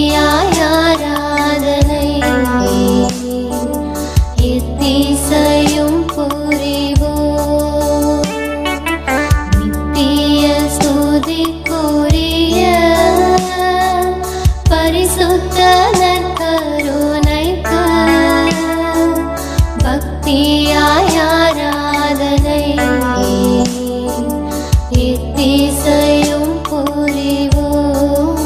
பக்தியாய் ஆராதனை எத்திசையும் புரிவோம் நித்திய ஸ்துதிக்குரிய பரிசுத்த நற்கருணைக்கு பக்தியாய் ஆராதனை எத்திசையும் புரிவோம்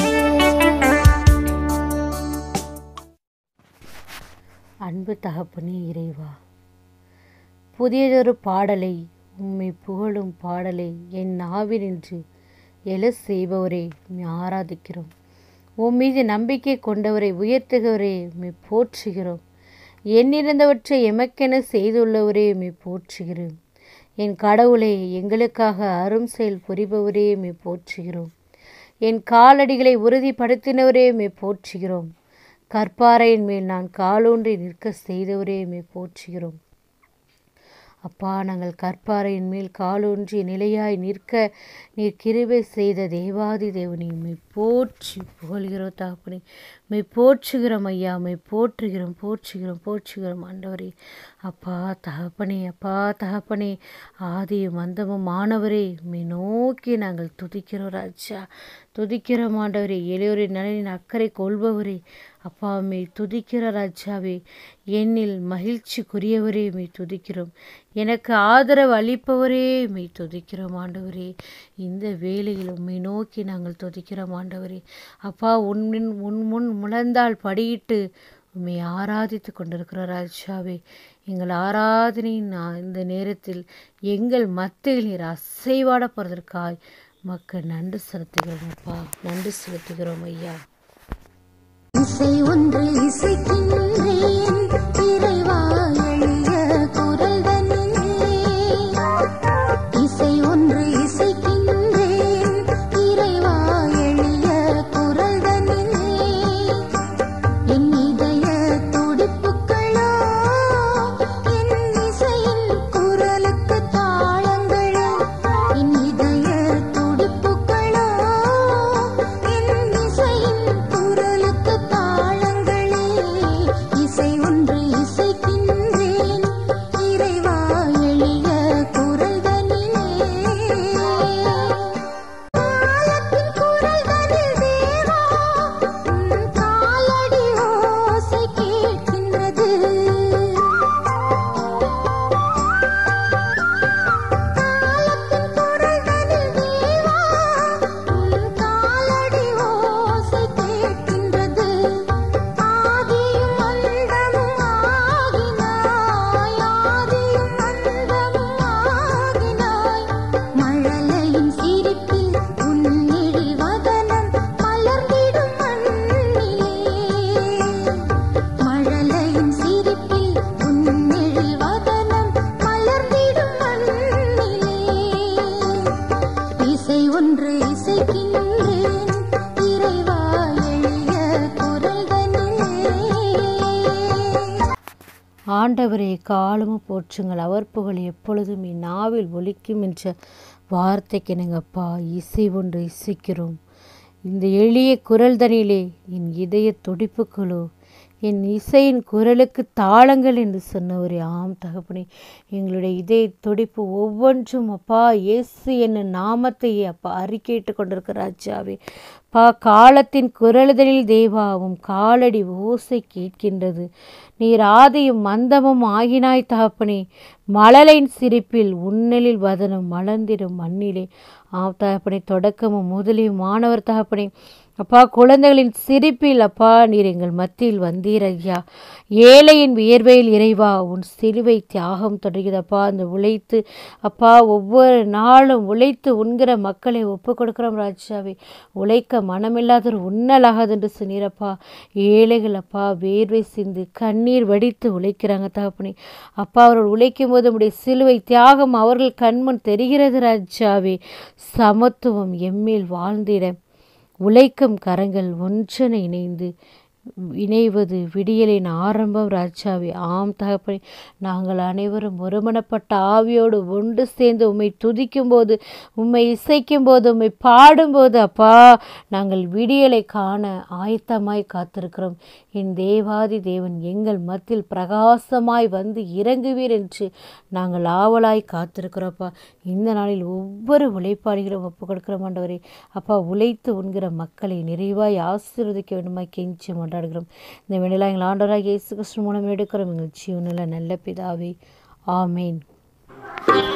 அன்பு தகப்பனே இறைவா புதியதொரு பாடலை உம்மை புகழும் பாடலை என் நாவினின்று எழ செய்பவரே உம்மை ஆராதிக்கிறோம் உன் மீது நம்பிக்கை கொண்டவரை உயர்த்துகிறவரே உம்மை போற்றுகிறோம் எண்ணிறந்தவற்றை எமக்கென செய்துள்ளவரே உம்மை போற்றுகிறோம் என் கடவுளே எங்களுக்காக அரும் செயல் புரிபவரே உம்மை போற்றுகிறோம் என் காலடிகளை உறுதிப்படுத்தினவரே உம்மை போற்றுகிறோம் கற்பாறையின் மேல் நான் காலூன்றி நிற்க செய்தவரே உம்மை போற்றுகிறோம் அப்பா நாங்கள் கற்பாறையின் மேல் காலூன்றி நிலையாய் நிற்க நீர் கிருபை செய்த தேவாதி தேவனி உம்மை போற்றி புகழ்கிறோம் தாப்பனே உம்மை போற்றுகிறோம் ஐயா உம்மை போற்றுகிறோம் போற்றுகிறோம் போற்றுகிறோம் ஆண்டவரே அப்பா தகப்பனே அப்பா தகப்பனே ஆதியும் அந்தமும் மாணவரே உம்மை நோக்கி நாங்கள் துதிக்கிறோம் ராஜா துதிக்கிறோம் ஆண்டவரே எளியோரின் நலனின் அக்கறை கொள்பவரே அப்பா உம்மை துதிக்கிற ராஜாவே என்னில் மகிழ்ச்சிக்குரியவரே உம்மை துதிக்கிறோம் எனக்கு ஆதரவு அளிப்பவரே உம்மை துதிக்கிறோம் ஆண்டவரே இந்த வேளையில் உம்மை நோக்கி நாங்கள் துதிக்கிறோம் ஆண்டவரே அப்பா உன்னின் உன் முன் முழந்தால் படியிட்டு உம்மை ஆராதித்து கொண்டிருக்கிற ராஜாவே எங்கள் ஆராதனையின் நா- இந்த நேரத்தில் எங்கள் மத்தியில் நீர் அசைவாட போகிறதற்காய் மக்கள் நன்றி செலுத்துகிறோம் அப்பா நன்றி செலுத்துகிறோம் ஐயா இசை ஒன்று இசைக்கின்றேன் இறைவா எளிய குரல்தனிலே இசை ஒன்று இசைக்கின்றேன் இறைவா எளிய குரல்தனிலே என் இதய துடிப்புகளோ என் இசையின் குரலுக்கு தாளங்களோ என் இதய துடிப்புகளோ என் இசையின் குரலுக்கு தாளங்களே இசை ஒன்று இசைக்கின்றேன் இறைவா எளிய குரல்தனிலே காலத்தின் குரல்தனில் தேவா உன் காலடி ஓசை கேட்கின்றது காலத்தின் குரல்தனில் தேவா உன் காலடி ஓசை கேட்கின்றது ஆதியும் அந்தமும் ஆகினாய் ஆதியும் அந்தமும் ஆகினாய் மழலையின் சிரிப்பில் உன் எழில் வதனம் மலர்ந்திடும் மண்ணிலே மழலையின் சிரிப்பில் உன் எழில் வதனம் மலர்ந்திடும் மண்ணிலே இசை ஒன்று இசைக்கின்றேன் இறைவா எளிய குரல்தனிலே ஆண்டவரே காலமும் போற்றுங்கள் அவர் புகழ் எப்பொழுதும் என் நாவில் ஒலிக்கும் என்ற வார்த்தைக்கு நாங்கப்பா இசை ஒன்று இசைக்கிறோம் இந்த எளிய குரல் தனிலே என் இதய துடிப்புகளோ என் இசையின் குரலுக்கு தாளங்கள் என்று சொன்னவரே ஆம் தகப்பனே எங்களுடைய இதய துடிப்பு ஒவ்வொன்றும் அப்பா இயேசு என்ன நாமத்தை அப்பா அறிக்கையிட்டு கொண்டிருக்கிற ராஜாவே பா காலத்தின் குரலுதலில் தேவாவும் காலடி ஓசை கேட்கின்றது நீர் ஆதியும் மந்தமும் ஆகினாய் தகப்பனே மழலையின் சிரிப்பில் உன்னலில் வதனம் மலர்ந்திடும் மண்ணிலே ஆம் தகப்பனே தொடக்கமும் முதலியும் மாணவர் தகப்பனே அப்பா குழந்தைகளின் சிரிப்பில் அப்பா நீர் எங்கள் மத்தியில் வந்தீர் ஐயா ஏழையின் வியர்வையில் இறைவா உன் சிலுவை தியாகம் தொடங்கியதப்பா அந்த உழைத்து அப்பா ஒவ்வொரு நாளும் உழைத்து உண்கிற மக்களை ஒப்பு கொடுக்கிறோம் ராஜாவே உழைக்க மனமில்லாதொரு உண்ணலாகாது என்று சொன்னீரப்பா ஏழைகள் அப்பா வேர்வை சிந்து கண்ணீர் வடித்து உழைக்கிறாங்க தகப்பனே அப்பா அவர்கள் உழைக்கும் போது நம்முடைய சிலுவை தியாகம் அவர்கள் கண்முன் தெரிகிறது ராஜாவே சமத்துவம் எம்மேல் வாழ்ந்திட உழைக்கும் கரங்கள் ஒன்றென இணைந்து இணைவது விடியலின் ஆரம்பம் ராஜாவே ஆம் தகப்பனே நாங்கள் அனைவரும் ஒருமனப்பட்ட ஆவியோடு ஒன்று சேர்ந்து உம்மை துதிக்கும் போது உம்மை இசைக்கும் போது உம்மை பாடும்போது அப்பா நாங்கள் விடியலை காண ஆயத்தமாய் காத்திருக்கிறோம் என் தேவாதி தேவன் எங்கள் மத்தியில் பிரகாசமாய் வந்து இறங்குவீர் என்று நாங்கள் ஆவலாய் காத்திருக்கிறோப்பா இந்த நாளில் ஒவ்வொரு உழைப்பாளிகளும் ஒப்பு கொடுக்கிற ஆண்டவரே அப்பா உழைத்து உண்கிற மக்களை நிறைவாய் ஆசீர்வதிக்க வேண்டுமாய் கெஞ்சி கொண்டாடுகிறோம் இந்த வேளையில் எங்கள் ஆண்டவராக இயேசு கிறிஸ்து மூலம் எடுக்கிறோம் எங்கள் ஜீவனில் நல்ல பிதாவே ஆமேன்